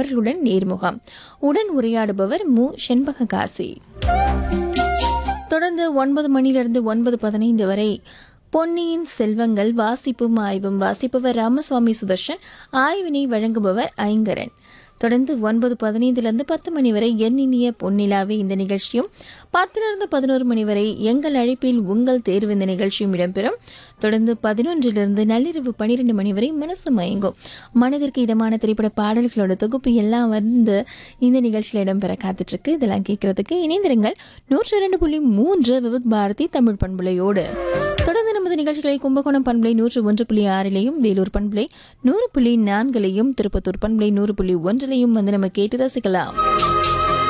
அவர்களுடன் நேர்முகம் உடன் உரையாடுபவர் மு செண்பககாசி தொடர்ந்து ஒன்பது மணிலிருந்து ஒன்பது பதினைந்து வரை பொன்னியின் செல்வங்கள் வாசிப்பும் ஆய்வும் வாசிப்பவர் ராமசுவாமி சுதர்ஷன் ஆய்வினை வழங்குபவர் ஐங்கரன் தொடர்ந்து ஒன்பது பதினைந்திலிருந்து பத்து மணி வரை எண்ணினிய பொன்னிலாவே இந்த நிகழ்ச்சியும் பத்திலிருந்து பதினோரு மணி வரை எங்கள் அழைப்பில் உங்கள் தேர்வு இந்த நிகழ்ச்சியும் இடம்பெறும் தொடர்ந்து பதினொன்றிலிருந்து நள்ளிரவு பன்னிரெண்டு மணி வரை மனசு மயங்கும் மனதிற்கு இதமான திரைப்பட பாடல்களோட தொகுப்பு எல்லாம் வந்து இந்த நிகழ்ச்சியில் இடம்பெற காத்துட்ருக்கு இதெல்லாம் கேட்கறதுக்கு இணைந்திருங்கள் நூற்றி இரண்டு புள்ளி மூன்று விவித் பாரதி தமிழ் பண்புலையோடு தொடர்ந்து நமது நிகழ்ச்சிகளை கும்பகோணம் பண்பலை நூற்று ஒன்று புள்ளி ஆறிலையும் வேலூர் பண்பலை நூறு புள்ளி நான்கிலையும் திருப்பத்தூர் பண்பலை நூறு புள்ளி ஒன்றிலையும் வந்து நம்ம கேட்டு ரசிக்கலாம்